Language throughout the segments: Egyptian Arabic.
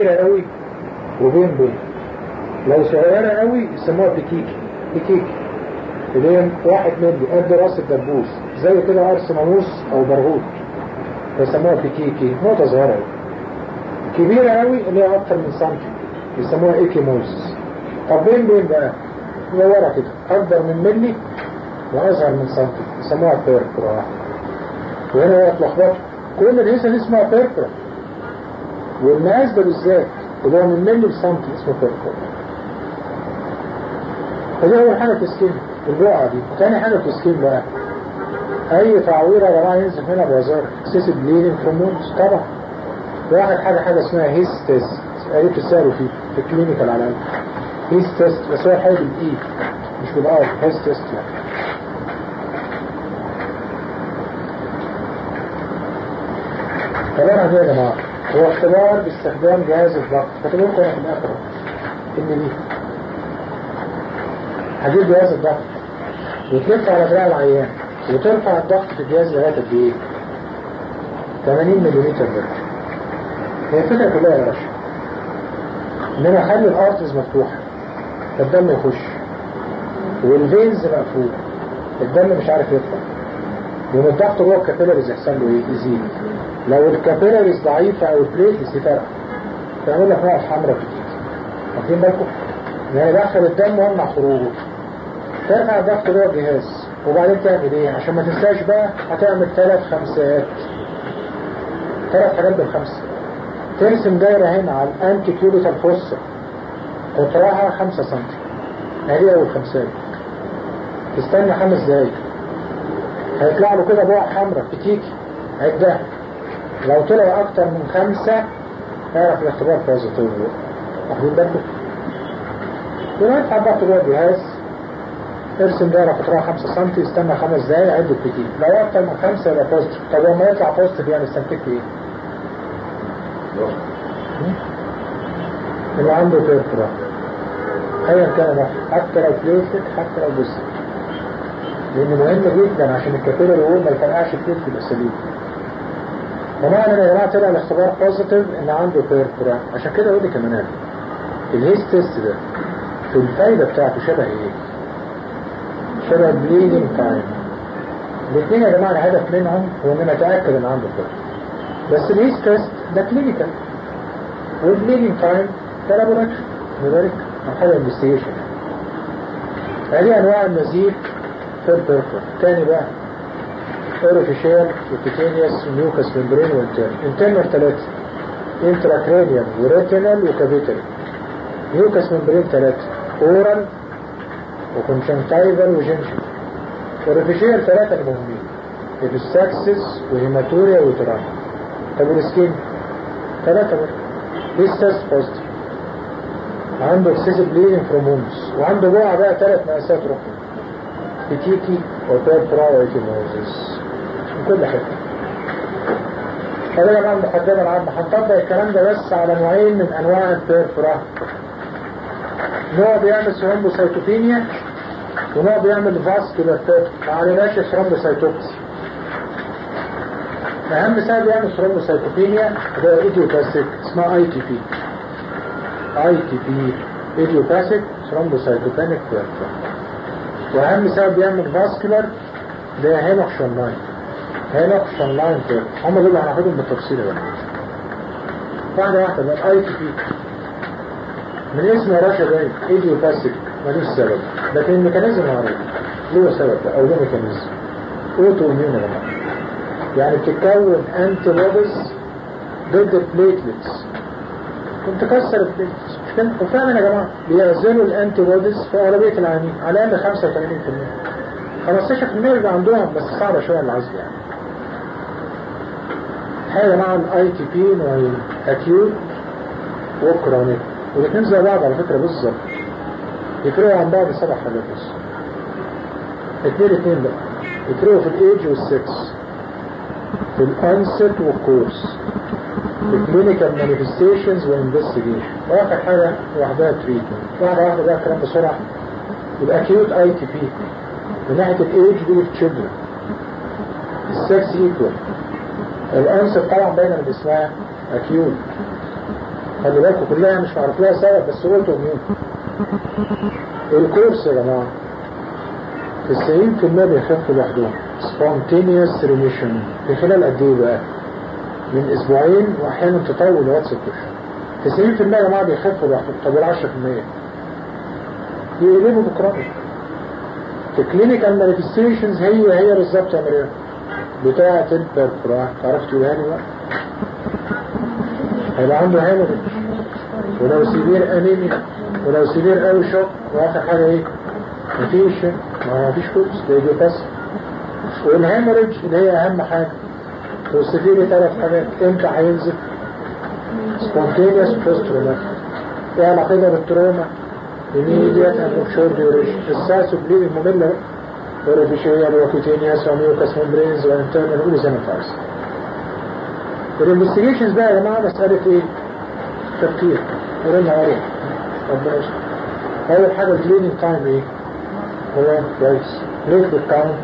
كبيرة قوي وبين بين لو صغيرة قوي يسموها بيكيكي بيكيكي اللي هي واحد ملي قد راس الدبوس زي كده قرص ناموس او برغوث يسموها بيكيكي نقطة صغيرة قوي كبيرة قوي اللي هي اكتر من سنتي يسموها ايكيموز طب بين بين بقى صغيرة كده اكبر من ملي واصغر من سنتي يسموها بيركرا وهنا هو اتلخبط كل الهيسة دي اسمها بيركرا والمقاس ده بالذات اللي هو من ملي لسنتي اسمه بيركرا فدي اول حاجة تسكين البقعة دي وتاني حاجة تسكين بقى اي تعويرة يا جماعة ينزل هنا بوزارة اكسسيف بليدنج هرمونز طبعا واحد حاجة حاجة اسمها هيس تيست قريت تسألوا فيه في الكلينيكال على الأقل هيس تيست بس هو حاجة بالاي مش بالار هيس تيست يعني طبعا دي يا جماعة هو اختبار باستخدام جهاز الضغط كتبوا لكم في الآخر ان دي هجيب جهاز الضغط وتلف على دراع العيان وترفع الضغط في الجهاز لغاية قد ايه؟ 80 ملم بس هي الفكرة كلها يا باشا ان انا اخلي الارتز مفتوحة فالدم يخش والفينز مقفول الدم مش عارف يطلع يوم الضغط جوه الكابيلاريز يحصل له ايه؟ يزيد لو الكابيلاريز ضعيفة او البليتس يفرق تعمل لك نقط حمراء كتير واخدين بالكم؟ يعني دخل الدم وامنع خروجه ترفع الضغط جوه الجهاز وبعدين تعمل ايه؟ عشان ما تنساش بقى هتعمل ثلاث خمسات ثلاث حاجات بالخمسة ترسم دايرة هنا على الانتي كيوبيتال فوسا قطرها خمسة سنتي هذه اول خمسات تستنى خمس دقايق هيطلع له كده بقع حمراء بتيجي عدها لو طلع اكتر من خمسة اعرف الاختبار بوزيتيف واخدين بالكم ولما يدفع الضغط جوه الجهاز ارسم دايرة قطرها 5 سم استنى خمس دقايق عد البتين لو اكتر من خمسة يبقى بوزيتيف طب لما يطلع بوزيتيف يعني استنتجت ايه؟ اللي عنده بيرفرا ايا كان ده حتى لو بليتلت حتى لو بس لان مهم جدا عشان الكابيلر يقول ما يفرقعش كتير في الاساليب ومعنى ان يا جماعه طلع الاختبار بوزيتيف ان عنده بيرفرا عشان كده اقول لك يا منال الهيس تيست ده في الفايدة بتاعته شبه ايه شبه بليدنج تايم الاثنين يا جماعة الهدف منهم هو ان انا اتأكد ان عنده فكر بس الهيس تيست ده كلينيكال والبليدنج تايم ده لابوراتوري لذلك مرحلة انفستيجيشن هذه انواع النزيف في البركر تاني بقى اوريفيشال وكيتينيوس ونيوكاس ممبرين وانترن انترنال ثلاثة انتراكرينيال وريتينال وكابيتال نيوكاس ممبرين ثلاثة اورال وكونشنتايفال وجنجل اوريفيشال ثلاثة المهمين ابستاكسس وهيماتوريا وتران طب والسكين ثلاثة برضه ليستاس بوزيتيف عنده اكسسيف بليدنج فروم هومز وعنده بقى بقى ثلاث مقاسات ركن بيتيكي وبيرترا وايتيموزيس من كل حته فده طبعا محددا العامة هنطبق الكلام ده بس على نوعين من انواع البيرفرا نوع بيعمل ثرومبوسايتوبينيا ونوع بيعمل فاسكولار تيرف ما عليناش ثرومبوسايتوبسي اهم سبب يعمل ثرومبوسايتوبينيا ده ايديوباسيك اسمها اي تي بي اي تي بي ايديوباسيك ثرومبوسايتوبينيك بيرفرا واهم سبب يعمل فاسكولار ده هينوكشن لاين هينوكشن لاين تيرف هم دول هناخدهم بالتفصيل بقى واحدة واحدة بقى الاي تي بي من اسم راشا باين ايديوباسيك ملوش سبب لكن الميكانيزم معروف له سبب او له ميكانيزم اوتو اميون يا جماعه يعني بتتكون انتي بوديز ضد البليتلتس كنت كسر البليتلتس مش كده وفعلا يا جماعه بيعزلوا الانتي بوديز في اغلبيه العيانين على الاقل 85% 15% بيبقى عندهم بس صعبه شويه العزل يعني الحقيقه يا جماعه الاي تي بي نوعين اكيوت وكرونيك والاثنين زي بعض على فكرة بالظبط يفرقوا عن بعض سبع حاجات بس اتنين اتنين بقى يفرقوا في الايج والسكس في الانست والكورس في الكلينيكال مانيفستيشنز والانفستيجيشن واخر حاجة لوحدها تريتمنت واحدة واحدة بقى الكلام بسرعة الاكيوت اي تي بي من ناحية الايج دي تشيلدرن السكس ايكوال الانست طبعا باينة من اسمها اكيوت خلي بالكم كلها مش معروف لها سبب بس قلتوا مين الكورس يا جماعة 90% بيخفوا لوحدهم spontaneous remission في خلال قد ايه بقى؟ من اسبوعين واحيانا تطول لغايه ست اشهر 90% يا جماعه بيخفوا لوحدهم طب وال 10% يقلبوا بكرونيك الكلينيكال مانيفستيشنز هي هي بالظبط يا مريم بتاعة البربرا تعرف تقولها لي بقى هيبقى عنده هيموريج ولو سيفير انيميا ولو سيفير قوي شوك واخر حاجه ايه؟ مفيش ما فيش كورس ده يجي بس والهيموريج اللي هي اهم حاجه والسيفير ثلاث حاجات امتى هينزل؟ سبونتينيوس بوست تروماتيك ايه علاقتها بالتروما؟ immediate and of short duration الساس وبليد المملة اوريفيشيال وكوتينيوس وميوكاس ممبرينز وانترنال قولي زي ما انت عايز الانفستيجيشنز بقى يا جماعه مساله ايه؟ تفكير ورنا عليها ربنا يستر اول حاجه البليدنج تايم ايه؟ هو كويس ليه بالكاونت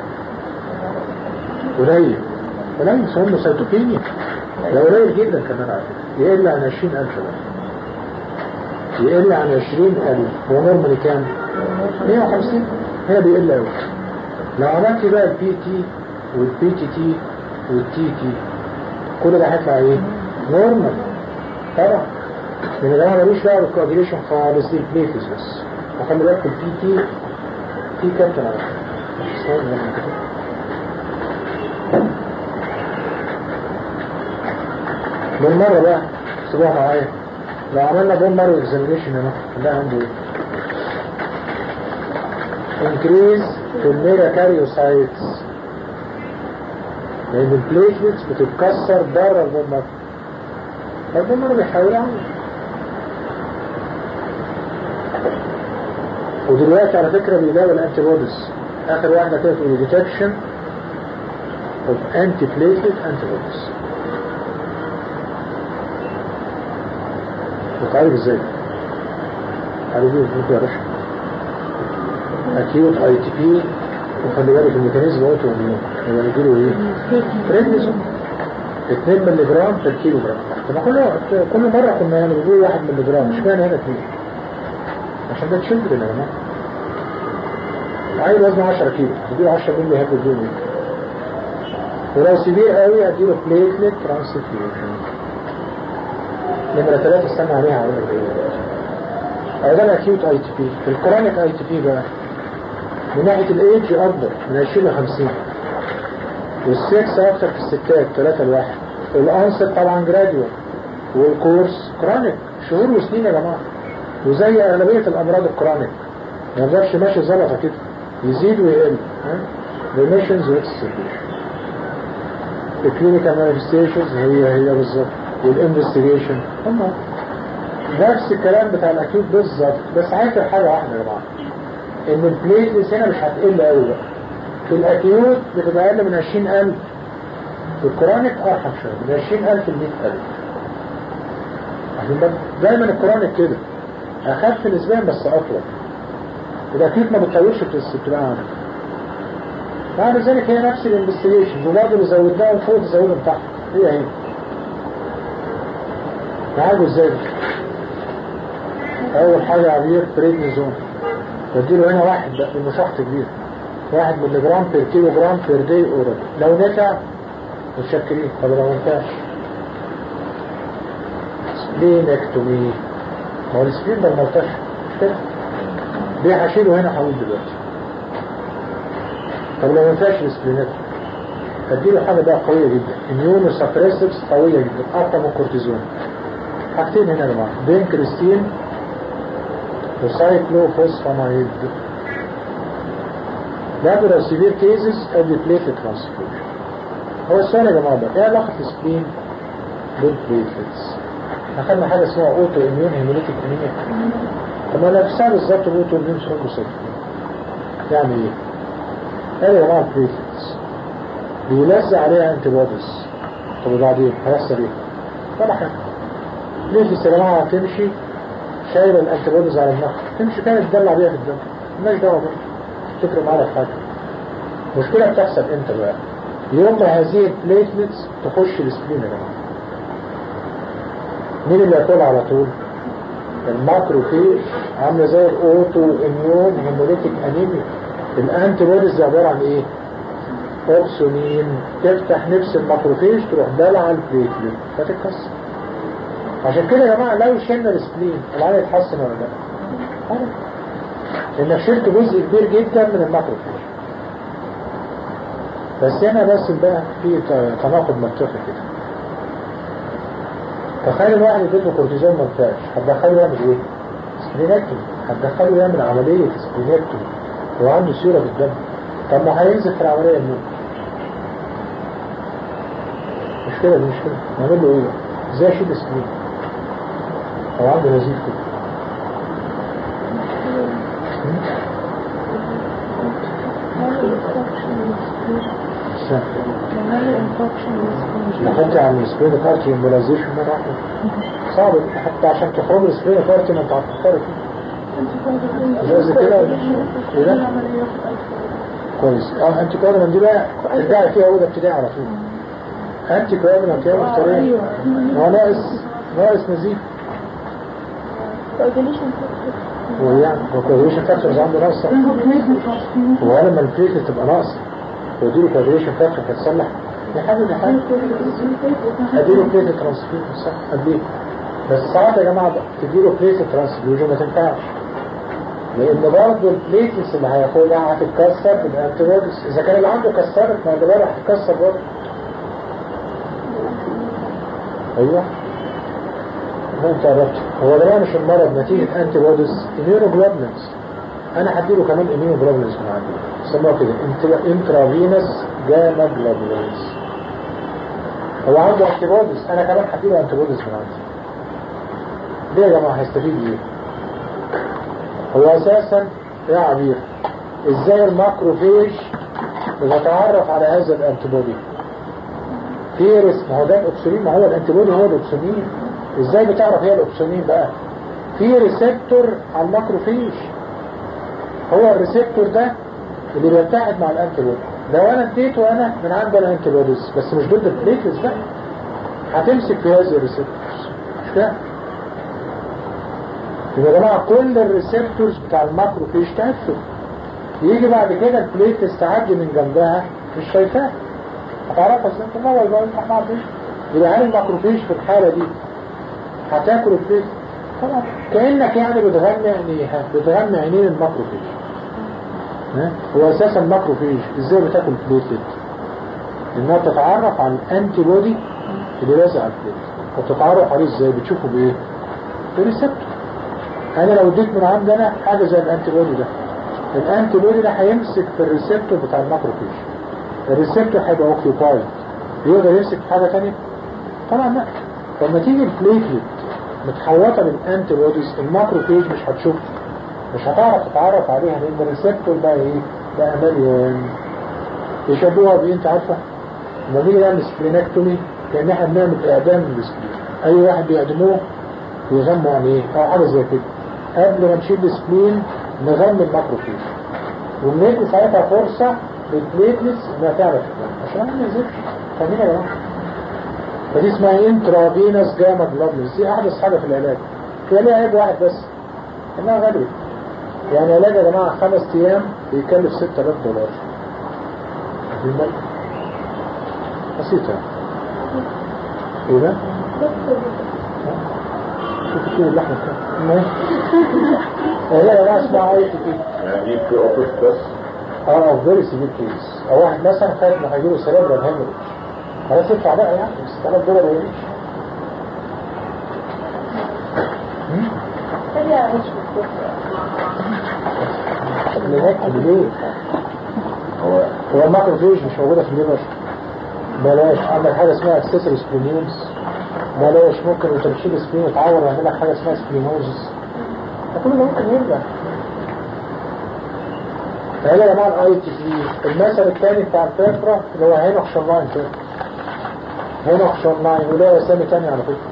قليل قليل هم سيتوكينيا ده قليل جدا كمان على فكره يقل عن 20000 بقى يقل عن 20000 هو نورمالي كام؟ 150 هنا بيقل قوي لو عملت بقى البي تي والبي تي تي والتي تي كل ده هيطلع ايه؟ نورمال طبعا لان يا جماعه ملوش دعوه بالكوagulation خالص دي البليتس بس وخلي بالك البي تي في كابتن على فكره بالمرة بقى سيبوها معايا لو عملنا بون مارو اكزامينيشن هنا ده عنده ايه؟ انكريز في الميرا كاريوسايتس لان البليتلتس بتتكسر بره البون مارو فالبون مارو بيحاول عنه ودلوقتي على فكرة بيلاقوا الانتي بوديز اخر واحدة كده تقول ديتكشن اوف انتي بليتلت انتي بوديز بتعالج ازاي؟ عالجيه ممكن يا باشا اكيوت اي تي بي وخلي بالك الميكانيزم اوتو اميون يبقى نديله ايه؟ بريدنيزون 2 مللي جرام في الكيلو جرام طب كل كل مره كنا يعني بنقول 1 مللي جرام مش معنى هنا 2 عشان ده تشيلدرن يا جماعه عيل وزنه 10 كيلو اديله 10 مللي هياخد اليوم ولو سيفير قوي اديله بليتلت ترانسفيوجن نمرة ثلاثة استنى عليها على أو ده الأكيوت اي تي بي الكرونيك اي تي بي بقى من ناحية الايدج أكبر من 20 ل 50 والسكس أكتر في الستات 3 لواحد الأنست طبعا جراديوال والكورس كرونيك شهور وسنين يا جماعة وزي أغلبية الأمراض الكرونيك ما يقدرش ماشي زلطة كده يزيد ويقل ريميشنز واكسسيفيشن الكلينيكال مانيفستيشنز هي هي بالظبط والانفستيجيشن هم نفس الكلام بتاع الاكيوت بالظبط بس عايز حاجه واحده يا جماعه ان البليتلس هنا مش هتقل قوي بقى في الاكيوت بتبقى اقل من 20000 في الكرونيك ارحم شويه من 20000 ل 100000 عشان دايما الكرونيك كده اخف نسبيا بس اطول الاكيوت ما بتطولش في بتبقى عامل بعد ذلك هي نفس الانفستيجيشن وبرضه اللي زودناهم فوق تزودهم تحت هي هي نعالجه ازاي اول حاجة عبير بريدنيزون بديله هنا واحد بقى بمشاحة كبير واحد ملي جرام بير كيلو جرام بير دي اورال لو نفع متشكرين طب لو منفعش سبلينكتومي ما هو السبلين ده ملتش مش كده ليه هشيله هنا هقول دلوقتي طب لو منفعش السبلينكتومي اديله حاجة بقى قوية جدا اميونو سابريسيفز قوية جدا اقوى من الكورتيزون حاجتين هنا يا جماعه بين كريستين وسايكلوفوسفامايد بعد لو سيفير كيزز ادي بليتلت ترانسفيوجن هو السؤال يا جماعه ده ايه علاقه السبلين بالبليتلتس اخذنا حاجه اسمها اوتو اميون هيموليتيك انيميا طب ما نفسها بالظبط الاوتو اميون ثرومبوسيت يعني ايه؟ ايه يا جماعه البليتلتس بيلزق عليها انتي بوديز طب وبعدين هيحصل ايه؟ ولا حاجه ليه يا جماعه تمشي شايله الانتي بوديز على النخل تمشي كده تدلع بيها في الدم مالناش دعوه بقى مش تفرق معانا في حاجه المشكله بتحصل امتى بقى؟ يوم ما هذه البليتلتس تخش السبلين يا جماعه مين اللي ياكلها على طول الماكروفيج عامله زي الاوتو اميون هيموليتيك انيميا الانتي بوديز عباره عن ايه اوكسونين تفتح نفس الماكروفيج تروح بلع البليتلت فتتكسر عشان كده يا جماعه لو شلنا السبلين العيان يتحسن ولا لا؟ أيوة. لانك شلت جزء كبير جدا من الماكروفيج بس هنا بس بقى في تناقض منطقي كده تخيل الواحد يديله كورتيزون ما ينفعش هتدخله يعمل ايه؟ سبلينكتومي هتدخله يعمل عملية سبلينكتومي هو عنده سيولة في الدم طب ما هينزل في العملية منين؟ مشكلة دي مشكلة نعمل له ايه بقى؟ ازاي اشيل سبلين؟ هو عنده نزيف كده نحط على السبرين كارتي امبولازيشن مرة واحدة صعب حتى عشان تخرج السبرين كارتي ما انت هتختار فيه زي كده ايه ده؟ كويس اه انت كوادرن دي بقى ترجعي فيها اولى ابتدائي على طول انت كوادرن فيها مختارين هو ناقص ناقص نزيف هو يعني هو كوادريشن فاكتورز عنده ناقصة هو لما البليتلت تبقى ناقصة وديله كوادريشن فاكتور هتصلح دي حاجة دي حاجة اديله بليتلت ترانسفيوجن صح اديله بس ساعات يا جماعة تديله بليتلت ترانسفيوجن ما تنفعش لان برضه البليتلتس اللي هياخدها هتتكسر بالانتيبوديز اذا كان اللي عنده كسرت ما ده بقى هتتكسر برضه ايوه ما انت عرفت هو ده مش المرض نتيجة انتي بوديز اميونوجلوبولينز انا هديله كمان اميونوجلوبولينز من عندي سموها كده انترافينس جاما جلوبولينز هو عنده انتي بوديز انا كمان هديله انتي بوديز من عندي ليه يا جماعه هيستفيد ايه؟ هو اساسا يا عبير ازاي الماكروفيج بتتعرف على هذا الانتي بودي فيرس ما هو ده الاكسجين ما هو الانتي بودي هو الاكسجين ازاي بتعرف هي الاكسجين بقى في ريسبتور على الماكروفيج هو الريسبتور ده اللي بيتحد مع الانتي بودي لو انا اديته انا من عند الانتي بوديز بس مش ضد البليتلز بقى هتمسك في هذه الريسبتورز مش كده يبقى يا جماعه كل الريسبتورز بتاع الماكروفيج تقفل يجي بعد كده البليتلز تعدي من جنبها مش شايفاها هتعرفها ازاي طب هو يبقى يفتح معاها فيش يبقى هل الماكروفيج في الحاله دي هتاكل البليت طبعا كانك يعني بتغني عينيها بتغني عينين الماكروفيج ها؟ هو اساسا الماكروفيج ازاي بتاكل بليتلت انها بتتعرف على الانتي بودي اللي لازق على البليت وبتتعرف عليه ازاي بتشوفه بايه بريسبتور انا لو اديت من عندنا حاجه زي الانتي بودي ده الانتي بودي ده هيمسك في الريسبتور بتاع الماكروفيج الريسبتور هيبقى اوكيوبايد يقدر يمسك في حاجه ثانيه طبعا لا لما تيجي البليتلت متحوطه بالانتي بوديز الماكروفيج مش هتشوف مش هتعرف تتعرف عليها لان الريسبتور ده ايه ده مليان يشبهوها بايه انت عارفه لما نيجي نعمل سبلينكتومي كان احنا بنعمل اعدام للسبلين اي واحد بيعدموه يغموا عن ايه او حاجه زي كده قبل ما نشيل السبلين نغمي الماكروفيج وندي ساعتها فرصه للبليتلتس انها تعرف تتغنى عشان ما ينزلش فاهمين يا جماعه فدي اسمها انترافينوس جاما جلوبولينز دي احدث حاجه في العلاج هي ليها عيب واحد بس انها غاليه يعني علاج يا جماعه خمس ايام بيكلف 6000 دولار بالمال بسيطه ايه ده؟ شوف كده اللحمه كده هي يا جماعه اسمها اي تي يعني دي في اوفيس بس اه فيري سيفير كيس او واحد مثلا خايف انه هيجيله سيريبرال هيموريج خلاص يدفع بقى يعني 6000 دولار ويعيش هناك ليه؟ هو هو الماكروفيج مش موجوده في الليفر بلاش عندك حاجه اسمها اكسسوري سبلينيومز بلاش ممكن انت بتشيل سبلين وتعور ويعمل لك حاجه اسمها سبلينوزس كل ده ممكن يرجع فهنا يا جماعه الاي تي بي المثل الثاني بتاع الفكره اللي هو هينوخ شونلاين كده هينوخ شونلاين وله اسامي ثانيه على فكره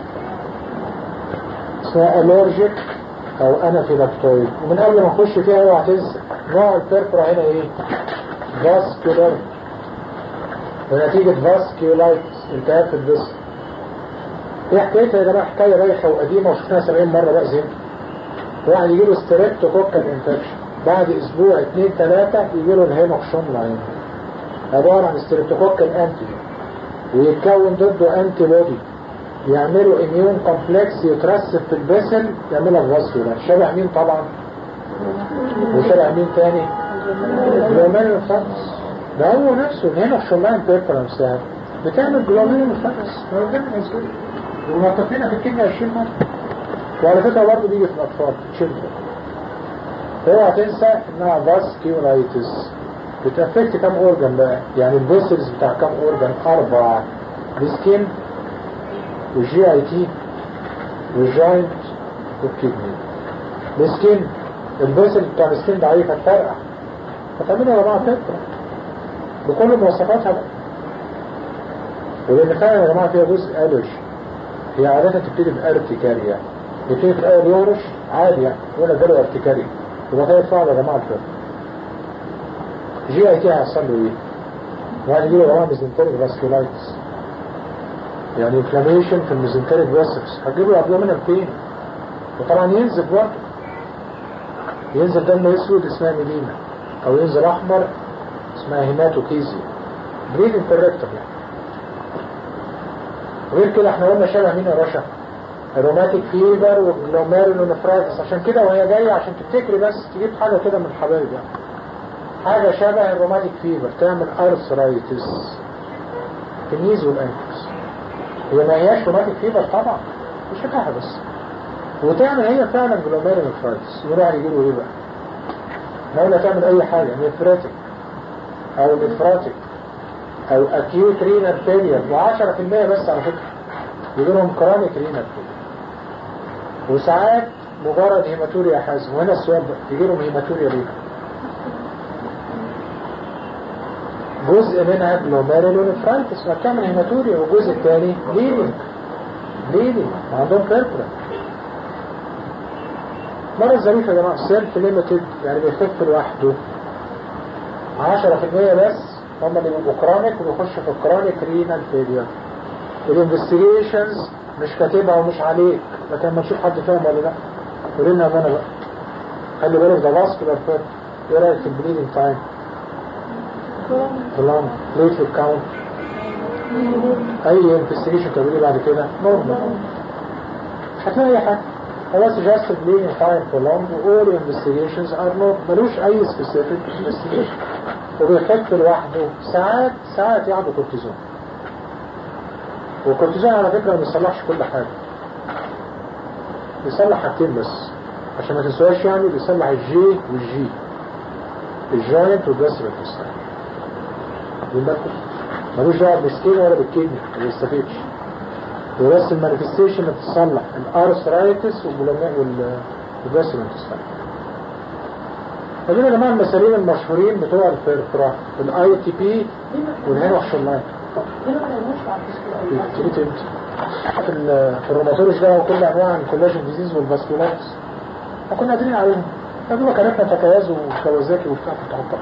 اسمها الرجيك او انافيلاكتويد ومن قبل ما نخش فيها اوعى تنسى نوع الفكره هنا ايه؟ فاسكولار ونتيجة فاسكيولايتس التهاب في الجسم هي حكايتها يا جماعه حكايه بايخه وقديمه وشفناها 70 مره بقى زين واحد يجي له ستريبتوكوكال انفكشن بعد اسبوع اثنين ثلاثه يجي له الهيموكسوم لاين عباره عن ستريبتوكوكال انتيجين ويتكون ضده انتي بودي يعملوا اميون كومبلكس يترسب في البسل يعملها فاسكولار شبه مين طبعا وشبه مين تاني جلوميرول فاكس ده هو نفسه هنا في شمال بيرفرنس ده بتعمل جلوميرول فاكس ومتفقين في الكيمياء 20 مرة وعلى فكرة برضه بيجي في الأطفال تشيلدرن اوعى تنسى انها فاسكيولايتس بتأفكت كام اورجن بقى يعني الفيسلز بتاع كام اورجن اربعة السكين والجي اي تي والجوينت والكدني السكين الفيسل بتاع السكين ضعيفة تفرقع فتعملها يا جماعة فكرة بكل مواصفاتها بقى ولان فعلا يا جماعة فيها جزء الرج هي عادة تبتدي بارتكاريا يبتدي في الاول يهرش عادي يعني ولا جاله ارتكاريا يبقى كده صعب يا جماعة الفرق جي اي تي هيحصل له ايه؟ واحد يجي له جماعة ميزنتريك فاسكولايتس يعني انفلاميشن في الميزنتريك فاسكس هتجيب له ابدومينال بين وطبعا ينزل برضه ينزل دم اسود اسمها ميلينا او ينزل احمر اسمها هيماتوكيزيا بريد انتركتر يعني غير كده احنا قلنا شبه مين يا باشا الروماتيك فيبر والجلوميرولونفرايتس عشان كده وهي جاية عشان تفتكري بس تجيب حاجة كده من الحبايب يعني حاجة شبه الروماتيك فيبر تعمل ارثرايتس في النيز والانكس هي ما هياش روماتيك فيبر طبعا مش شبهها بس وتعمل هي فعلا جلوميرولونفرايتس يروح يجيله ايه بقى لو تعمل اي حاجة نفراتيك او نفراتيك او اكيوت رينال فيلير و10% بس على فكرة يجي لهم كرونيك رينال فيلير وساعات مجرد هيماتوريا حازم وهنا السؤال بقى يجي لهم هيماتوريا رينال جزء منها جلوميرولونفرايتس فبتعمل هيماتوريا والجزء الثاني بليدنج بليدنج عندهم بيربرا مرة ظريفة يا جماعة سيلف ليميتد يعني بيخف لوحده 10% بس هم اللي بيبقوا كرونيك وبيخشوا في الكرونيك رينال فيلير الانفستيجيشنز مش كاتبها ومش عليك لكن لما تشوف حد فاهم ولا لا قول لنا انا بقى خلي بالك ده فاسكولار فيرت ايه رايك في البليدنج تايم؟ اللهم بليتلت كاونت اي انفستيجيشن تعمليه بعد كده نورمال مش هتلاقي اي حاجه خلاص just bleeding time for long all investigations are not ملوش اي specific investigation وبيخف لوحده ساعات ساعات ياخدوا كورتيزون والكورتيزون على فكرة ما بيصلحش كل حاجة بيصلح حاجتين بس عشان ما تنسوهاش يعني بيصلح الجي والجي الجوينت والجسر الانتستين ملوش دعوه بالسكين ولا بالكدني ما بيستفيدش وبس المانيفستيشن بتصلح الارثرايتس والجسر الانتستين فدول يا جماعه المثالين المشهورين بتوع الفرفرة الاي تي بي والهينوكشن لاين تريت انت في في الروماتولوجي ده وكل انواع الكولاجين ديزيز والفاسكولايتس كنا قادرين عليهم فدول كانتنا تكياز وكوازاكي وبتاع كنت حطها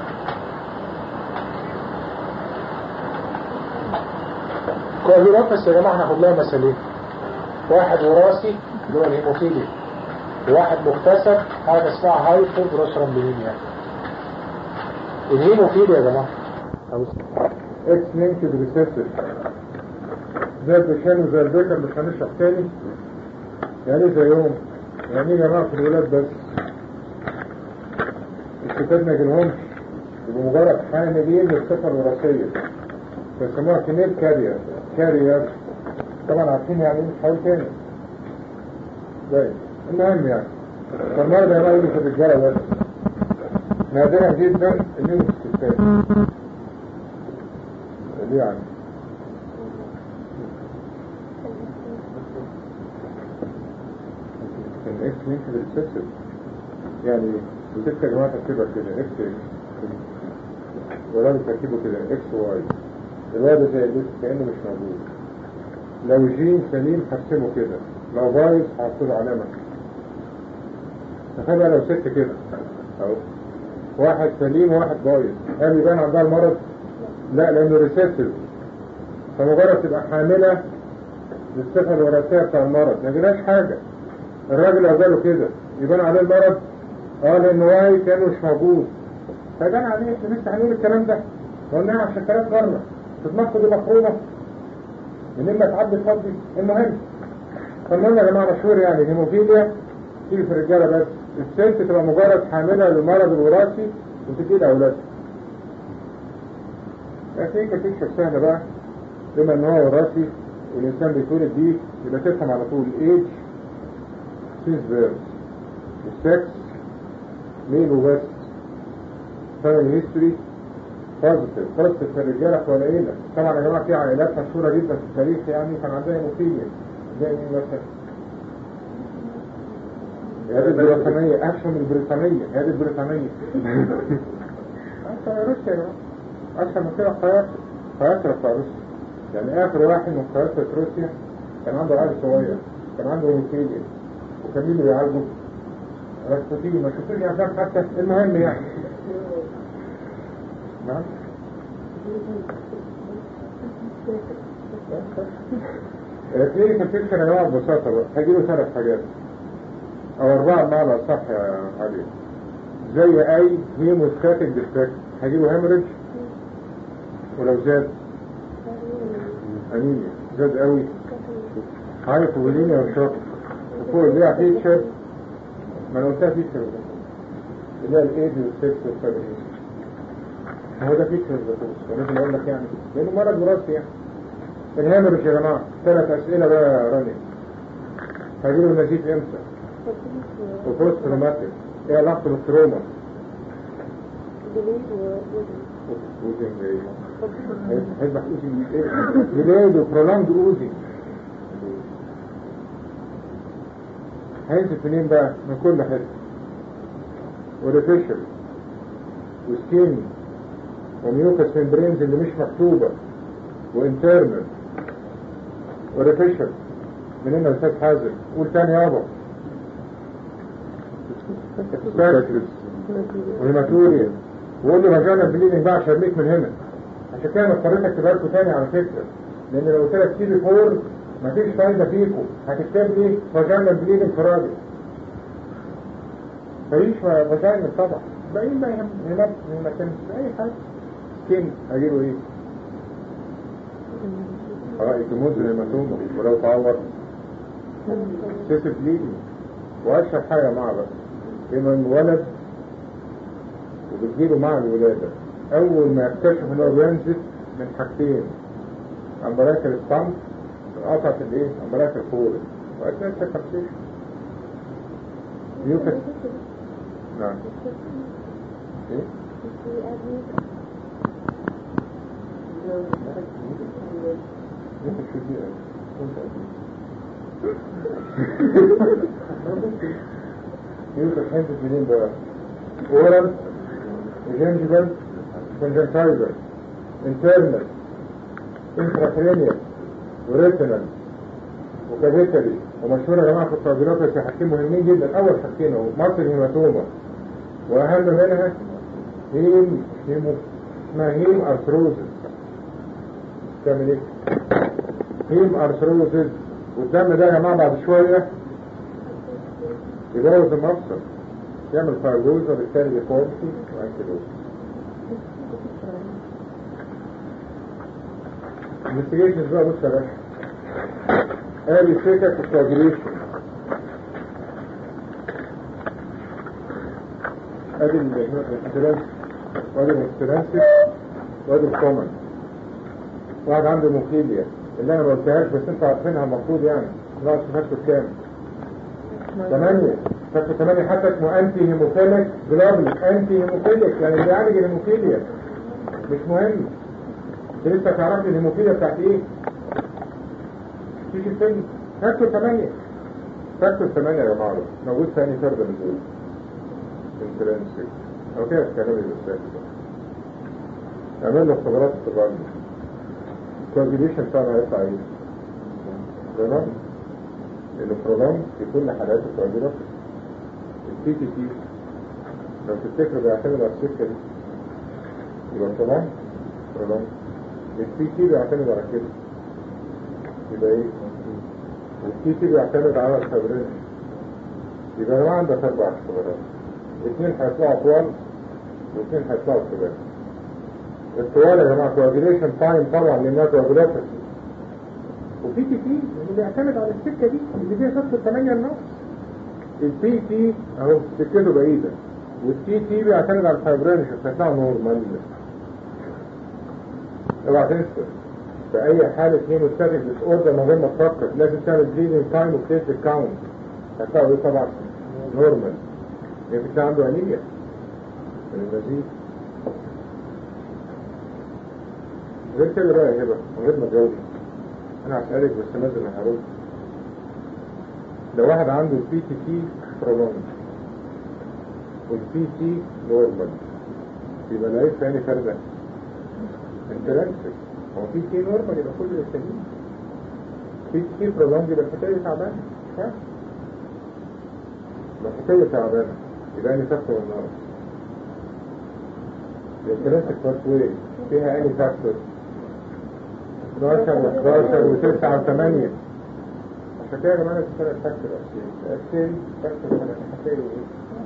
كوازيرات بس يا جماعه هناخد لها مثالين واحد وراثي اللي هو الهيموفيليا وواحد مكتسب حاجه اسمها هايبوبروثرومبينيميا الهيموفيليا يا جماعه اكس لينكد ريسبتور زي البشان وزي البيكر مش هنشرح تاني يعني ايه زيهم يعني ايه يا جماعه في الولاد بس الستات ما يجيلهمش يبقوا مجرد حاملين للصفه الوراثيه بيسموها كنيل كارير كارير طبعا عارفين يعني ايه مش هقول تاني باين المهم يعني فالمرضى يا جماعه يجي في الرجاله بس نادرا جدا اللي في الستات ليه يعني الاكس يمكن الاكسسيف يعني بتبقى يا جماعه تركيبها كده اكس اكس ولا تركيبه كده اكس واي الواد زي الاكس كانه مش موجود لو جين سليم هرسمه كده لو بايظ هحط له علامه تخيل بقى لو ست كده اهو واحد سليم وواحد بايظ هل يبان عندها المرض؟ لا لانه ريسيسيف فمجرد تبقى حامله للصفة الوراثية بتاع المرض ما جيناش حاجة الراجل لو جاله كده يبان عليه المرض اه لانه واعي كانه مش موجود فيبان عليه احنا لسه هنقول الكلام ده قلناها عشان ثلاث مرة تتنفض دي مفروضة من اما تعدي تفضي المهم فالمهم يا جماعة مشهور يعني الهيموفيليا تيجي في الرجالة بس الست تبقى مجرد حاملة للمرض الوراثي وتديه لأولادها لكن كانت تكشف سهلة بقى بما ان هو وراثي والانسان بيتولد بيه يبقى تفهم على طول الايدج سيز فيرس السكس ميل وبس فاميلي هيستوري بوزيتيف بوزيتيف في الرجاله قليله طبعا يا جماعه في عائلات مشهوره جدا في التاريخ يعني كان عندها هيموفيليا زي مين مثلا؟ هذه البريطانية أكشن البريطانية هذه البريطانية أنت روسيا يا جماعة أكثر من كده قياس قياس بتاع روسيا يعني آخر واحد من قياسة روسيا كان عنده عيل صغير كان عنده هيموفيليا وكان مين اللي بيعالجه؟ راسبوتين ما شفتوش أفلام حتى المهم يعني نعم الكلينيكال بيكتشر يا جماعه ببساطه بقى هجيله ثلاث حاجات او اربعه بمعنى صح يا علي زي اي هيموستاتيك ديفكت هجيله هيموريج ولو زاد انيميا زاد قوي هايبوفوليميا وشوك وفوق اللي فيتشر ما انا قلتها فيتشر اللي هي الايدج والسكس والفابريشن هو ده فيتشر ده لازم اقول لك يعني لانه مرض وراثي يعني الهامرج يا جماعه ثلاث اسئله بقى يا راني هيجيله النزيف امتى؟ وبوست تروماتيك ايه علاقته بالتروما؟ اوزنج ايه؟ هيذبح اوزنج ايه؟ جلاد وبرولاند اوزنج هينزل منين بقى؟ من كل حته وريفيشر وسكين وميوكس ممبرينز اللي مش مكتوبه وانترنال وريفيشر من هنا الاستاذ حازم قول تاني يابا سباكتس وهيماتوريا وقول لي مجانا بليدنج بقى عشان ليك من هنا عشان كده انا اضطريت اكتبها لكم تاني على فكره لان لو قلت لك سي بي 4 مفيش فايده فيكم هتكتب لي فاجانا بليدنج في راجل مفيش فاجانا طبعا باقيين ما يهم هيماتيمس اي حاجه سكين هجيبه ايه؟ رأي تموت الهيماتوما ولو تعور سيسف ليدنج واشهر حاجه معه بقى لما انولد وبتجيله مع الولادة أول ما يكتشف إن هو بينزف من حاجتين أمبراك الصمت قطعة الإيه؟ أمبراك الفور وأثناء التكتشف يوكس نعم إيه؟ يوكس في البيئة يوكس حنتج منين بقى؟ اورال وجنجبل كونجنتايزر انترنال انتراكرينيال وريتنال وكافيتري ومشهور يا جماعه في التعديلات في حاجتين مهمين جدا اول حاجتين اهو مصل هيماتوما واهم منها هيم هيمو اسمها هيم ارثروزس تعمل ايه؟ هيم ارثروزس والدم ده يا جماعه بعد شويه يبوظ المفصل يعمل فايبروز وبالتالي يفورسي وانكلوز investigations بقى بص يا باشا ادي فكرة الكواجيليشن ادي الانترنس وادي الانترنسك وادي الكومن واحد عنده موكيليا اللي انا ما قلتهاش بس انتوا عارفينها المفروض يعني لا فاكر كام ثمانية فاكر ثمانية حتى اسمه انتي هيموفيليك جلوبل انتي هيموفيليك يعني بيعالج الهيموفيليا مش مهم انت لسه تعرفي الهيموفيليا بتاعت ايه تيجي الثاني فاكر ثمانية فاكر ثمانية يا جماعة موجود ثاني فرد من دول انترنسك او كده الكلام اللي بس اعمل له اختبارات التبرد الكوagulation بتاعنا هيطلع ايه تمام البرولام في كل حالات الكوagulation البي تي تي لو تفتكروا بيعتمد على السكة دي يبقى تمام برولام البي تي بيعتمد على كده يبقى ايه والتي تي بيعتمد على الفبرين يبقى يا جماعه عندك اربع اختبارات اثنين هيطلعوا طوال واثنين هيطلعوا كبار الطوال يا جماعه كواجيليشن تايم طبعا لانها كواجيلوباثي وفي تي تي اللي بيعتمد على السكه دي اللي فيها شخص 8 النقص البي تي اهو سكته بعيده والتي تي بيعتمد على الفايبرينشن هيطلعوا نورمال اوعى تنسى في اي حالة هيموستاتيك ديس اوردر من غير ما تفكر لازم تعمل بليدنج تايم وبليت كاونت هتلاقوا ايه طبعا نورمال يمكن كان عنده انيميا من المزيد غير كده بقى يا هبه من غير ما تجاوبي انا هسألك بس نازل هرد لو واحد عنده البي تي تي برولونج والبي تي نورمال يبقى العيب تاني فردة انترنسك هو في تي نورمال يبقى كل سليم في تي برولونج يبقى الحكاية تعبانة ها؟ يبقى الحكاية تعبانة يبقى أني فاكتور النار الانترنسك باسوي فيها أني فاكتور 12 و11 و9 و8 عشان كده يا جماعة الثلاث فاكتور أساسي أساسي فاكتور ثلاث حكاية إيه؟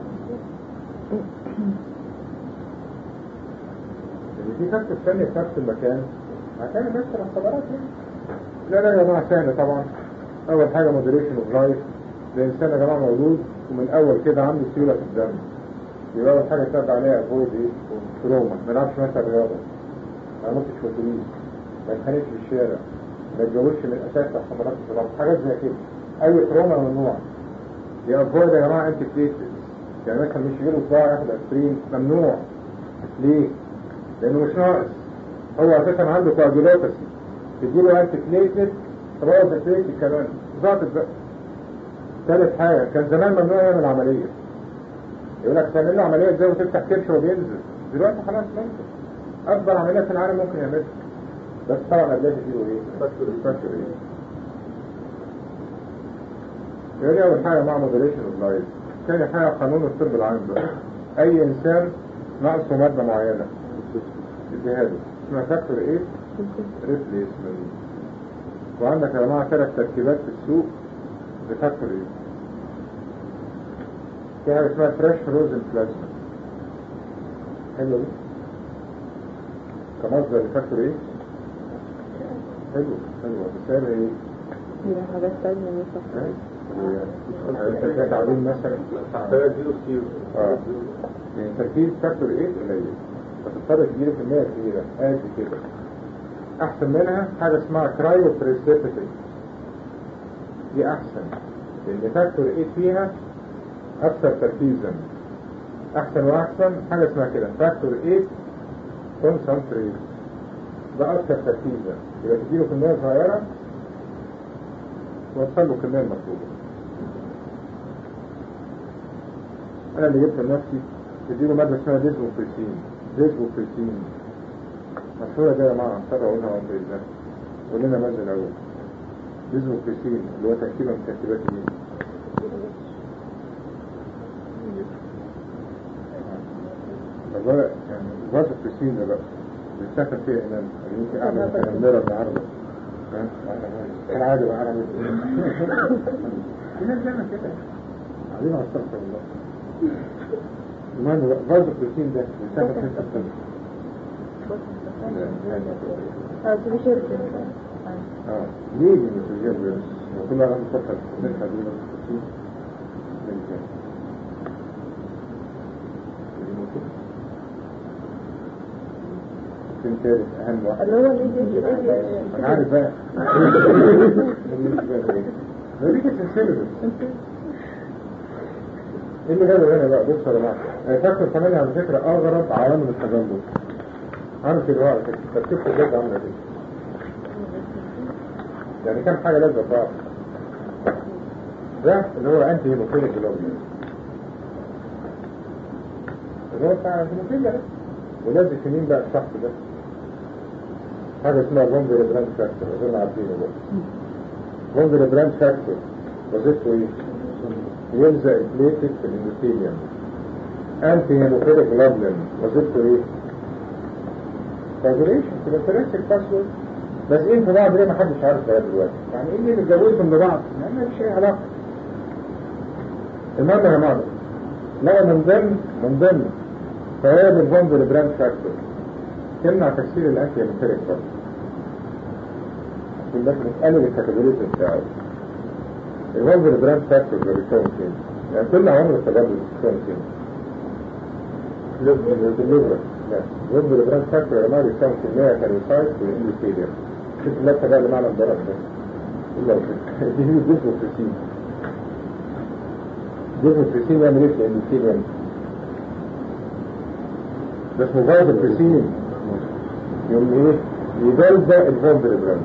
اللي دي خدت الثانية في نفس المكان هتعمل نفس الاختبارات يعني لا لا يا جماعة سهلة طبعا أول حاجة مودريشن اوف لايف الإنسان يا جماعة مولود ومن أول كده عنده سيولة في الدم يبقى أول حاجة تبدأ عليها أفويد إيه؟ تروما ما يلعبش مثلا رياضة ما ينطش في الاتوبيس ما يتخانقش في الشارع ما يتجوزش من الأساس تحت حمرات الشراب حاجات زي كده أي تروما ممنوع يا أفويد يا جماعة أنت بليتس يعني مثلا مش يجيله صداع ياخد أسبرين ممنوع ليه؟ لانه مش ناقص هو اساسا عنده كواجولوباسي تديله انتي بليتلت تبوظ البليتلت كمان ظابط بقى ثالث حاجه كان زمان ممنوع يعمل عمليه يقول لك تعمل له عمليه ازاي وتفتح كرش وبينزل دلوقتي خلاص ممكن اكبر عمليه في العالم ممكن يعملها بس طبعا قبلها تديله ايه؟ فاكتور ايه؟ يعني اول حاجه مع مودريشن اوف لايف ثاني حاجه قانون الطب العام بقى اي انسان ناقصه ماده معينه اديها له اسمها فاكتور ايه؟ ريبليسمنت وعندك يا جماعه ثلاث تركيبات في السوق بفاكتور ايه؟ في حاجه اسمها فريش فروزن بلازما حلوه دي كمصدر لفاكتور ايه؟ حلو حلوه بسعر ايه؟ هي حاجات تانية مش هي تعليم مثلا محتاج اديله كتير اه يعني تركيز فاكتور ايه قليل فتضطر تجيله كمية كبيرة قد كده احسن منها حاجة اسمها كرايو بريسيبيتي دي احسن لان فاكتور ايه فيها اكثر تركيزا احسن واحسن حاجة اسمها كده فاكتور ايه كونسنتريت ده اكثر تركيزا يبقى تديله كمية صغيرة توصل له الكمية المطلوبة انا اللي جبت لنفسي تديله مادة اسمها ديزموبريسين ديزموبريسين مشهورة دي يا جماعة هضطر اقولها عمر الله قول لنا مادة الاول ديزموبريسين اللي هو تركيبة من تركيبات ايه؟ طب بقى يعني فازوبريسين ده بقى بيتسكن فيها هنا اللي يمكن اعمل كلام ده النهارده كان عادي بقى اعمل في ناس بيعمل كده عايزين استغفر الله المهم برضه البروتين ده بيسافر في السبب اه تبي شركة اه ليه دي مش بس وكل واحد مفكر نرجع دي البروتين فين ثالث اهم واحد اللي هو اللي يجي انا عارف بقى ما دي كانت سلسلة ايه اللي جابه هنا بقى بص يا جماعه فاكتور 8 على فكره اغرب عوامل التجمد عامل كده بقى ترتيبته بجد عامله كده يعني كام حاجه لازم بعض ده اللي هو انتي هيموفيليك جلوبولين اللي هو بتاع الهيموفيليا ده ولازم سنين بقى الشخص ده حاجه اسمها فونجر براند فاكتور اظن عارفينه بقى فونجر براند فاكتور وظيفته ايه؟ يلزق البليتد في الاندوثيليوم انتي هيموفيليك جلوبولين وظيفته ايه؟ فاجريشن في الانترنسك باسورد لازقين في بعض ليه ما حدش عارف لغايه دلوقتي يعني ايه اللي متجوزهم لبعض يعني ما فيش اي علاقه المهم يا جماعه لقوا من ضمن من ضمن فوائد الفوندر براند فاكتور تمنع تكسير الانتي هيموفيليك برضه عشان بس نتقلل الكاتيجوريز بتاعه الفوندر براند فاكتور ده بيتكون فين؟ يعني كل عمر التجارب بتتكون فين؟ الليفر لا الفوندر براند فاكتور يا جماعه بيتكون في المية كاريوسايت والاندوثيليوم شوف اللفه بقى اللي معنى الضرب ده الا دي هي جزء البروتين جزء البروتين يعمل ايه في الاندوثيليوم؟ ده اسمه فايد البروتين يوم ايه؟ يبلدق الفوندر براند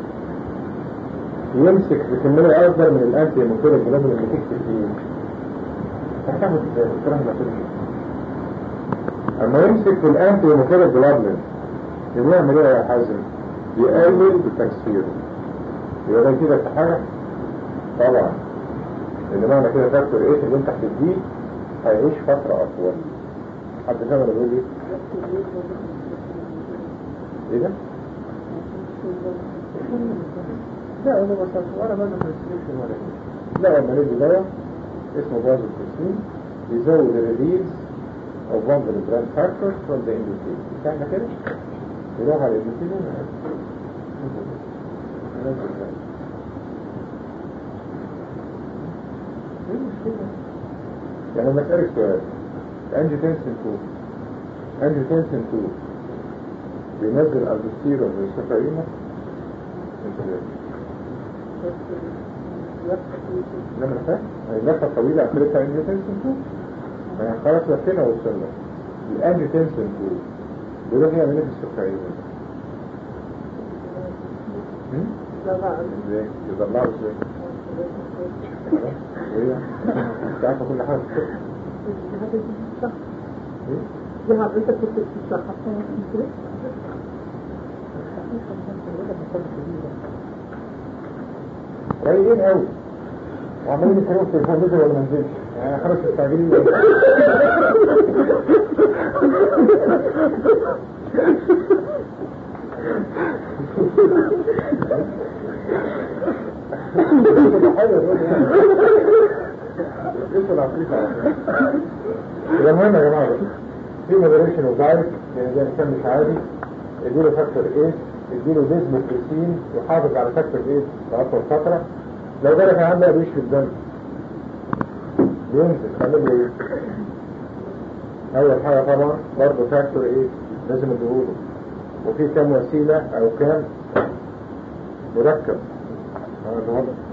يمسك بكمية أكبر من الأنتي هيموفيليك جلوبين اللي تكتب فيه هتاخد الكلام ده كله أما يمسك في الأنتي هيموفيليك جلوبين يعمل إيه يا حازم؟ يقلل بتكسيره يبقى ده كده في حاجة؟ طبعا لأن معنى كده فاكتور إيه اللي أنت هتديه هيعيش فترة أطول حد فاهم أنا بقول إيه؟ إيه ده؟ لا هو بس ولا بازو بريسكريبشن ولا كده لا لما ندي دواء اسمه بازو بريسكريبشن يزود الريليز او بوند البراند فاكتورز فروم ذا اندوثيل مش احنا كده يروح على الاندوثيل ايه المشكلة؟ يعني لما اسألك سؤال الانجيوتنسين 2 انجيوتنسين 2 بينزل الدوستيرون من السكرينة انت ليه؟ لا ما فاهم هي اللفه الطويله اخرتها انجيوتنسين 2 يعني خلاص لفينا ووصلنا الانجيوتنسين 2 بيقولوا هي من السكرينة ازاي؟ يطلعوا ازاي؟ ايه؟ انت عارفه كل حاجه في الطب. ايه؟ دي حضرتك كنت بتشرحها كده رايقين قوي وعمالين يتكلموا في التليفون نزل ولا ما نزلش يعني خلاص مستعجلين المهم يا جماعه في مودريشن وزايد يعني ده انسان مش عادي اديله فاكتور ايه اديله ديزم بروتين يحافظ على فاكتور ايه لأطول فترة لو جالك يا عم لا بيشفي الدم بينزل خليه ايه اول حاجة طبعا برضه فاكتور ايه لازم اديهوله وفي كام وسيلة او كام مركب اه ده واضح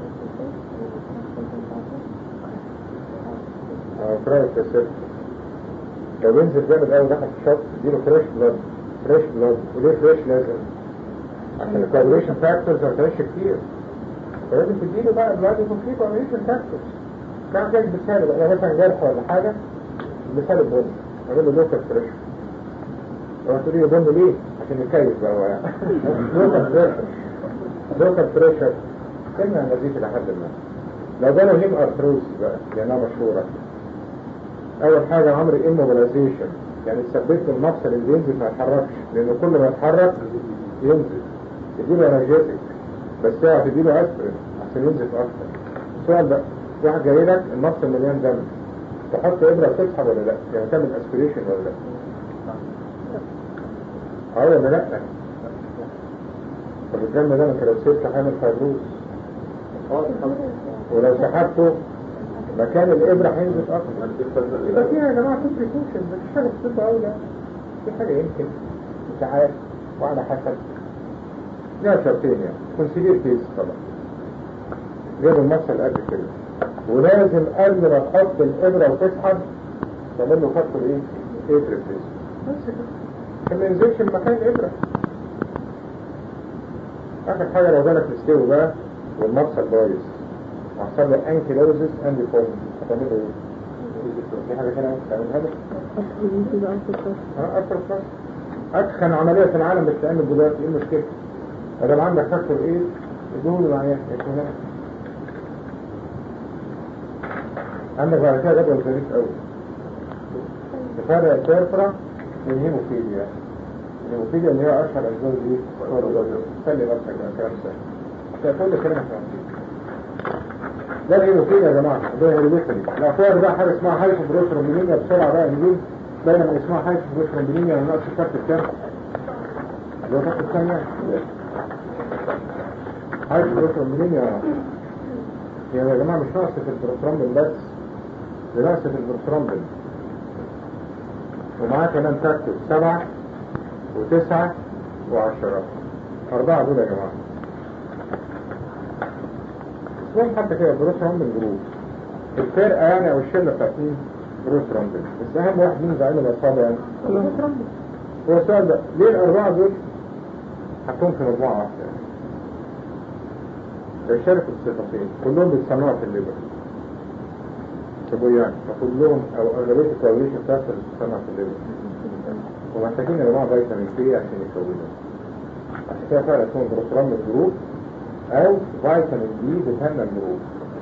اه فرايد كاسيت لو بينزل جامد قوي دخل في الشط اديله فريش بلاد فريش بلاد وليه فريش لازم عشان الكوابريشن فاكتورز ما بتعيش كتير فلازم تديله بقى بلاد يكون فيه كوابريشن فاكتورز كان جاي مثال بقى لو مثلا جرح ولا حاجة مثال البن اعمل له لوكال فريش هو تقول لي بن ليه؟ عشان يكيف بقى هو يعني لوكال فريش لوكال فريشر كلمة نزيف إلى حد ما لو جاله هيم ارثروز بقى لأنها مشهورة أول حاجة عمر immobilization يعني تثبت له المفصل اللي ينزل ما يتحركش لأنه كل ما يتحرك ينزل تديله انرجيتك بس اوعى تديله اسبرين عشان ينزف اكتر السؤال بقى واحد جاي لك المفصل مليان دم تحط ابره تسحب ولا لا؟ يعني تعمل اسبريشن ولا لا؟ اه ولا لا؟ طب الدم ده انت لو سبت حامل فيبروز ولو سحبته مكان الابره هينزف اكتر يبقى فيها يا جماعه كومبليكيشن مفيش حاجه بسيطه قوي لا في حاجه يمكن مش عارف وعلى حسب لا شرطين يعني تكون سيفير كيس طبعا جاب المفصل قد كده ولازم قبل ما تحط الابره وتسحب تعمل له خط الايه؟ ابره كيس بس كده عشان ما ينزلش مكان الابره اخر حاجه لو جالك الاستيو بقى والمفصل بايظ وحصل له انكيلوزيس اند فورم هتعمل له ايه؟ في حاجه هنا تعملها له؟ اه اكتر فاس اتخن عمليه في العالم بتتعمل دلوقتي ايه المشكله؟ ما دام عندك فاكتور ايه؟ ادوه له معايا هنا عندك بعد كده جدول ظريف قوي تفرق الترفرة من هيموفيليا الهيموفيليا اللي هي اشهر اسباب الايه؟ خلي نفسك بقى كلام سهل كل كلمه فهمتها ده الهيموفيليا يا جماعه ده هيريديتري الاخبار بقى حاجه اسمها هايبوبروترومبينيميا بسرعه بقى نجيب بينما اسمها هايبوبروترومبينيميا يعني نقص كارت الكام اللي هو كارت الكام يعني هايبوبروترومبينيميا يعني يا جماعه مش نقص في البروترومبين بس ده نقص في البروترومبين ومعاه كمان تكتب سبعة وتسعة وعشرة أربعة دول يا جماعة اسمهم حتى كده بروس رامبل جروب الفرقة يعني أو الشلة بتاعت مين؟ بروس رامبل بس أهم واحد مين زعيم الأصحاب يعني؟ بروس رامبل هو السؤال ده ليه الأربعة دول حطهم في مجموعة واحدة يعني؟ بيشاركوا الصفتين كلهم بيتصنعوا في الليبر طب يعني فكلهم أو أغلبية الكواليشن بتاعت اللي بتتصنع في الليبر ومحتاجين يا جماعة فيتامين سي عشان يكونوا عشان كده فعلا اسمهم بروترام الجروب او فيتامين دي بتهنى الجروب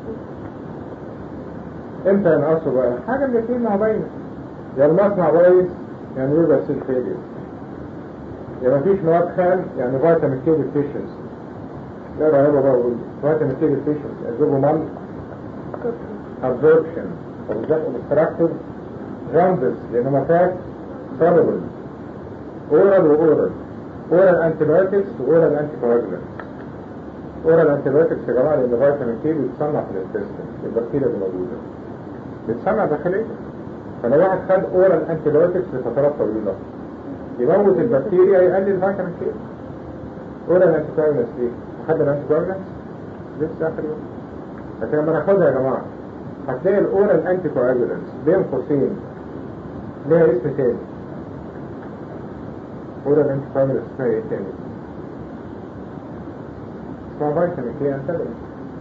امتى ينقصوا بقى؟ حاجة من الاثنين مع باينة يا المصنع بايظ يعني يبقى سيل فيلير يا مفيش مواد خام يعني فيتامين كي ديفيشنسي يا رهيبة بقى اقول فيتامين كي ديفيشنسي اسبابه مال absorption of that obstructive jaundice لانه فات soluble oral واورال oral antibiotics واورال anticoagulants oral antibiotics يا جماعة لان فيتامين كي بيتصنع في الانتستين البكتيريا اللي موجودة بيتصنع داخليا فلو واحد خد اورال antibiotics لفترات طويلة يموت البكتيريا يقلل فيتامين كي اورال anticoagulants ايه؟ خد الانتيكواجولانتس لسه اخر يوم لكن لما ناخدها يا جماعة هتلاقي الاورال انتيكواجولانتس بين قوسين ليها اسم تاني اورال انتيكواجولانتس اسمها ايه تاني؟ اسمها فيتامين كي انتاجونست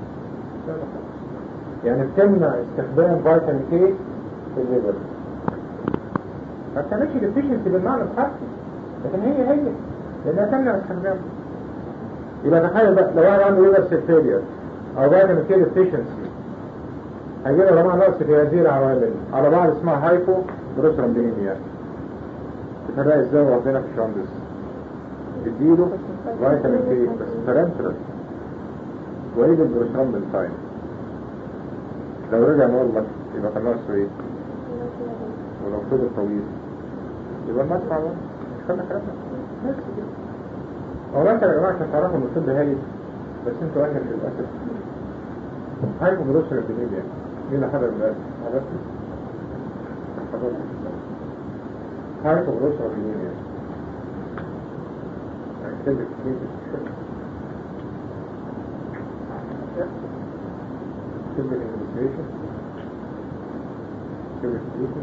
يعني بتمنع استخدام فيتامين كي في الليفر ما بتعملش ديفيشنسي بالمعنى الحرفي لكن هي هي لانها تمنع استخدامه يبقى تخيل بقى لو واحد عنده ليفر سيل فيلير او فيتامين كي ديفيشنسي هيجي له جماعه نقص في هذه العوامل على بعض اسمها هايبو بروترومبينيميا تفرق ازاي واخدينها في الشاندس اديله فيتامين كي بس فرنترال وعيد البروترومبين تايم لو رجع نورمال يبقى كان ناقصه ايه؟ ولو فضل طويل يبقى المدفع بقى مش خلنا كلامنا بس كده هو مثلا يا جماعه عشان تعرفوا ان الطب هايل بس انتوا اهل للاسف هايبو بروترومبينيميا مين اللي حضر الآن؟ حضرتك؟ حضرتك هايبو بروترومبينيميا اكتب كتير اكتب الانجليزيشن اكتب الكليكس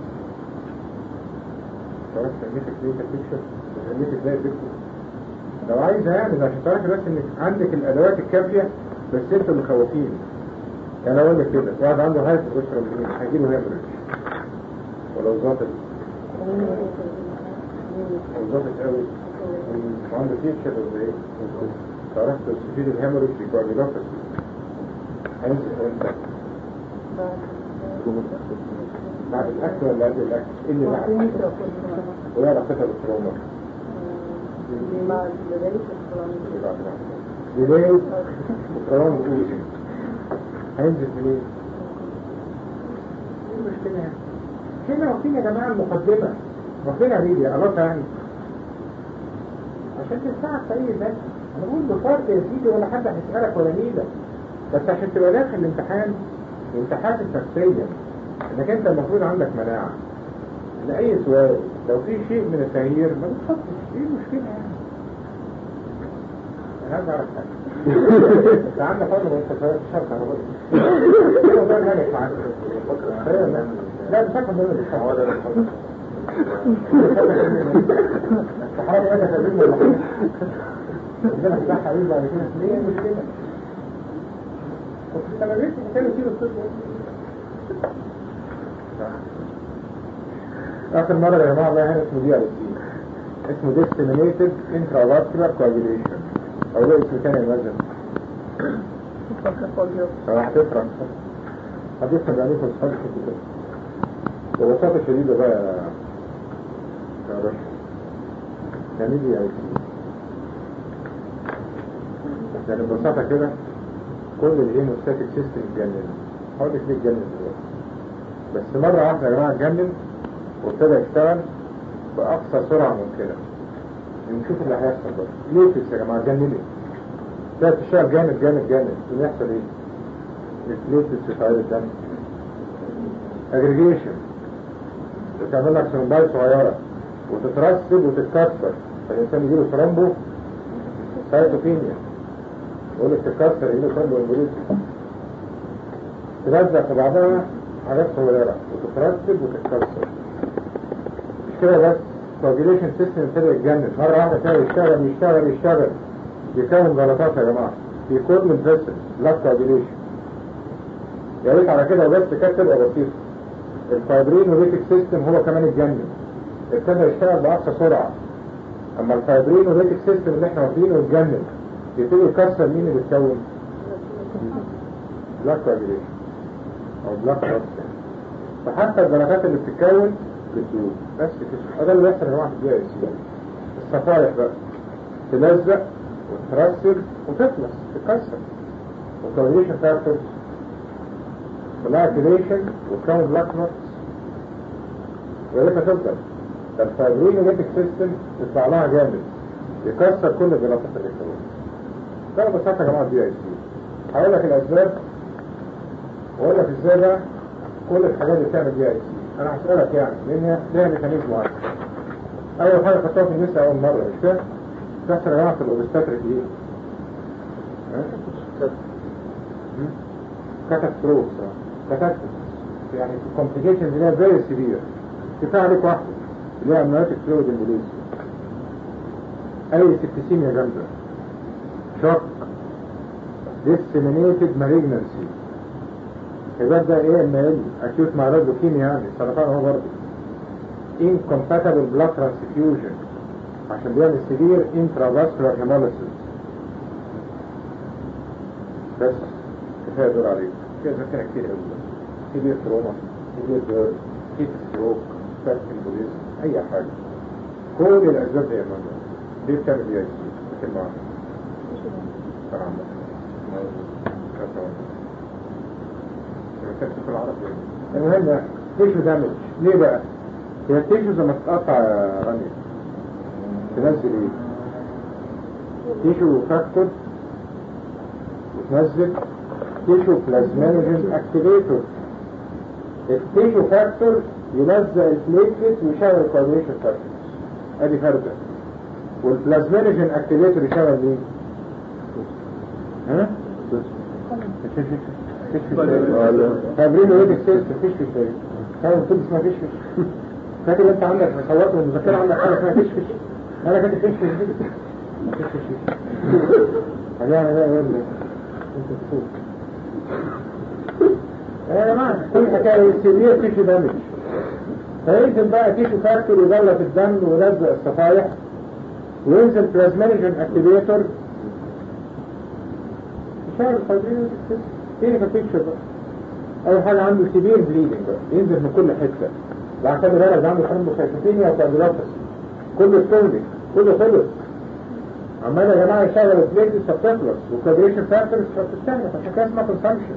تعرف تعمل كليكا بيكشر تعمل ازاي بيكشر لو عايز اعمل عشان تعرف بس انك عندك الادوات الكافيه بس انتوا اللي خوافين يعني اقول لك كده واحد عنده هايبر بروترومبين هيجي له هيموريج ولو ظابط لو ظابط قوي وعنده فيكشر ولا ايه تعرف تستفيد الهيموريج في كواجيلوباثي هينزل امتى بعد الاكل ولا قبل الاكل ايه اللي بعد وايه علاقتها بالتروما ديلي وتروما اوزي هينزل منين ايه المشكلة يعني هنا واخدين يا جماعة المقدمة واخدينها ليه دي قرطها يعني عشان تنفعك في اي بس انا بقول بفرق يا سيدي ولا حد هيسألك ولا نيلة بس عشان تبقى داخل الامتحان الامتحان النفسية انك انت المفروض عندك مناعة لأي سؤال لو في شيء من التغيير ما بتحطش ايه المشكلة يعني انا عايز اعرف حاجة انت عندك حاجة وانت في الشرق انا بقول هو ده الهدف معاك لا مش هاخد منه الشرق حرام انا تقريبا ولا حاجة ربنا فتحها عليه بعد كده ليه المشكلة بس انا لسه بتكلم فيه الطب آخر مرة يا جماعة الله هنا اسمه دي على الدين اسمه disseminated intravascular coagulation أو له اسم تاني المجل هتفرق هتفرق عليك وصحابك كده ببساطة شديدة بقى يا باشا يعني دي اي سي يعني ببساطة كده كل الهيموستاتيك سيستم اتجنن هقول لك ليه اتجنن دلوقتي بس مرة واحدة يا جماعة اتجنن وابتدى يشتغل بأقصى سرعة ممكنة نشوف اللي هيحصل بقى ليه يا جماعة اتجننت ابتدت تشتغل جامد جامد جامد اللي يحصل ايه؟ البليتس في عيد الدم اجريجيشن بتعمل لك سنباي صغيرة وتترسب وتتكسر فالإنسان يجيله ثرومبو سايتوكينيا يقول لك تتكسر يجيله ثرومبو امبوليزم تلزق في بعضها حاجات صغيرة وتترسب وتتكسر مش كده بس coagulation سيستم ابتدى يتجنن مرة واحدة كده يشتغل يشتغل يشتغل يكون جلطات يا جماعة يكون من فيسل بلاك coagulation يا ريت على كده بس كانت تبقى بسيطة الفايبرين وريتك سيستم هو كمان اتجنن ابتدى يشتغل بأقصى سرعة اما الفايبرين وريتك سيستم اللي احنا واخدينه اتجنن يبتدي يكسر مين اللي بتكون بلاك coagulation او بلاك رابسن فحتى الجلطات اللي بتتكون بتدوب بس كده ده اللي بيحصل يا جماعه في الدي اي سي الصفائح بقى تلزق وترسب وتخلص تتكسر والكواليشن فاكتورز بلاكيليشن وكراون بلاك نوتس ولسه تفضل فالفايبرين وليتك سيستم يطلع لها جامد يكسر كل الجلطات اللي بتكون ده ببساطه يا جماعه الدي اي سي هقول لك الاسباب واقول لك ازاي بقى كل الحاجات اللي بتعمل دي اي سي انا هسألك يعني لان هي ليها ميكانيزم واحد اول حاجة خدتها في النساء اول مرة مش كده تحصل يا جماعة في الاوبستاتريك ايه كاتاستروف كاتاستروف يعني الكومبليكيشنز اللي هي فيري سيفير كفاية عليك واحدة اللي هي امنيوتيك فلويد امبوليزم اي سبتسيميا جامدة شوك disseminated malignancy يبقى ده ايه ام ال اكيوت مرض لوكيميا يعني سرطان هو برضه incompatible blood transfusion عشان بيعمل سيفير intravascular hemolysis بس كفايه دور عليك كده كده كتير قوي سيفير تروما سيفير بيرن هيت ستروك فات امبوليزم اي حاجه كل الاسباب دي يا ماما دي بتعمل ايه يا سيدي مثل ما طبعا في العرب المهم تيشو دامج ليه بقى هي التيشو لما تتقطع يا رانيا تنزل ايه تيشو فاكتور وتنزل تيشو بلازمينوجين اكتيفيتور التيشو فاكتور يلزق البليتلت ويشغل الكورديشن فاكتور ادي فردة والبلازمينوجين اكتيفيتور يشغل مين ها تمرين ويدك سيلز مفيش في شيء كان قلت ما فيش فيش فاكر انت عندك صورت المذكره عندك حاجه اسمها فيش فيش انا كاتب فيش فيش دي مفيش فيش فيش هنعمل ايه يا ابني انت تفوت يا جماعه كل حكايه سيفير تيشو دامج فينزل بقى تيشو فاكتور يغلط الدم ويلزق الصفائح وينزل بلازمينوجين اكتيفيتور يشغل الفايبرين كلينيكال بيكتشر بقى اول حاجه عنده سيفير بليدنج بقى ينزل من كل حته بعد كده بالك عنده ثرومبوسايتوبينيا وكارديولوباثي كله ستوري كله خلص عمال يا جماعه يشغل البليتس فبتخلص والكوادريشن فاكتورز فبتستهلك عشان كده اسمها كونسامشن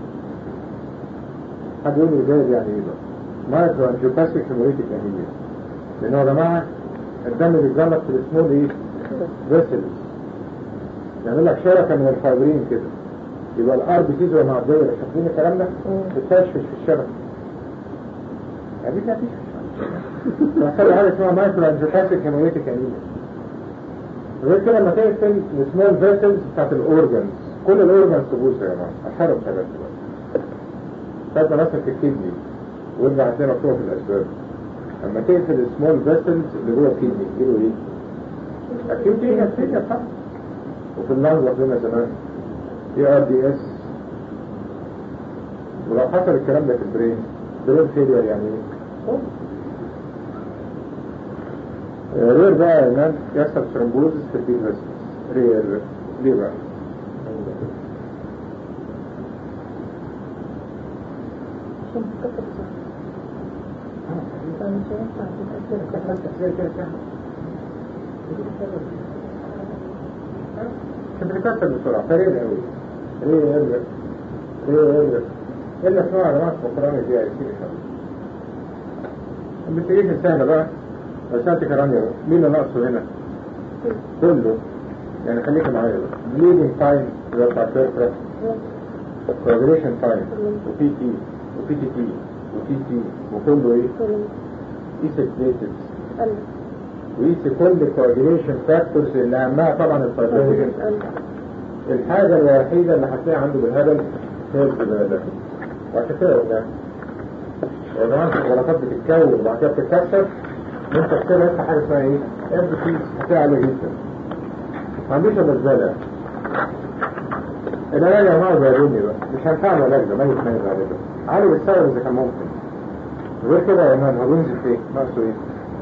حد يقول لي ازاي يعني ايه بقى مايكرو انجيوباثيك هيموريتيك انيميا لان هو يا جماعه الدم بيتجلط في السمول ايه فيسلز يعمل لك شبكه من الفايبرين كده يبقى الار بي سيز وهي معديه شايفين الكلام ده بتفشفش في الشبكه يعني دي تفشفش فخلي حاجه اسمها مايكرو انجيوباثيك هيموريتيك انيميا غير كده لما تقفل السمول فيسلز بتاعت الاورجنز كل الاورجنز تبوظ يا جماعه اشهرهم شباب دلوقتي فانت مثلا في الكدني وارجع هتلاقي مكتوبه في الاسباب لما تقفل السمول فيسلز اللي جوه الكدني يجيله ايه؟ اكيد ايه هتفكر صح وفي اللنج واخدينها زمان اي ار دي اس ولو حصل الكلام ده في البرين برين فيلير يعني ايه؟ رير بقى يا مان يحصل ثرومبوزس في البيت بس رير ليه بقى؟ كانت بتكسر بسرعة فريق قوي ايه يرجع ايه يرجع الا اسمها على ماسك القرآن دي هيصير ان شاء الله الانفستيجيشن سهلة بقى لو سألت كرانيا مين اللي ناقصه هنا؟ كله يعني خليك معايا بقى bleeding time اللي هو بتاع الفيرفرا coagulation time وبي تي وبي تي تي وتي تي وكله ايه؟ ايسك بليتس وقيس كل الكواجيليشن فاكتورز اللي اهمها طبعا الفايبريشن الحاجة الوحيدة اللي هتلاقي عنده بالهبل هي الزبالة وعشان كده قلنا يا جماعة الغلطات بتتكون وبعد كده بتتكسر وانت بتبقى لسه حاجة اسمها ايه؟ ام بي هتلاقي عالية جدا ما عنديش الا زبالة العلاج يا جماعة زي بقى مش هينفع العلاج ده ميت ميت عليه ده عالي بالسبب اذا كان ممكن غير كده يا مان هو بينزل في ايه؟ ناقصه ايه؟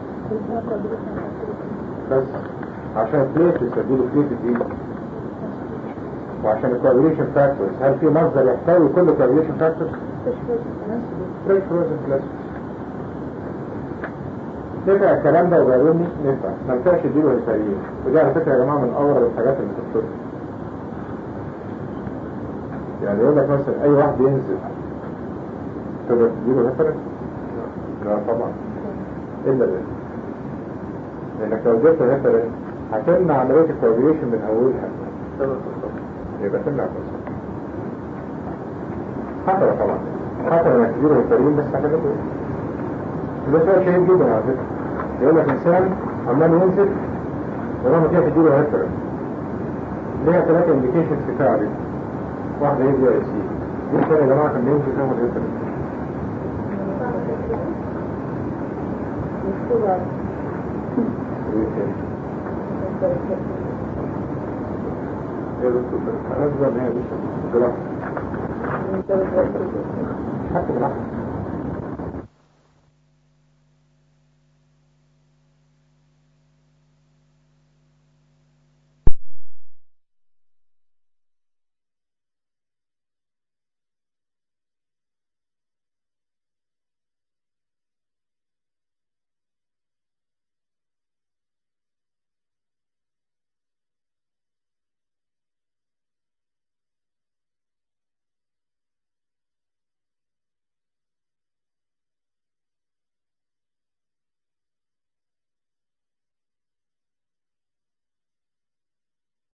بس عشان بليت يسجلوا بليت ايه وعشان الكوابيليشن فاكتورز هل في مصدر يحتوي كل الكوابيليشن فاكتورز؟ فريش فروزن بلاستيك نفع الكلام ده وجاوبني نفع ما ينفعش اديله هيساريين ودي على فكره يا جماعه من اغرب الحاجات اللي في الطب يعني يقول لك مثلا اي واحد ينزل تقدر تديله هيسارين؟ لا طبعا الا ده لانك لو جبت هيسارين هتمنع عمليه الكوابيليشن من اولها يبقى تمنع القصه خطر طبعا خطر انك تجيله هيسارين بس هتجيبه ده سؤال شهير جدا على فكره يقول لك انسان عمال ينزل ورغم كده تديله هيسارين ليها ثلاثة انديكيشنز كفاية عليه واحدة هي دي اي سي دي كان يا جماعة كان ينزل ياخد هيسارين ايه تاني؟ ايه ده دكتور؟ انا ان هي مش جراحة حتى جراحة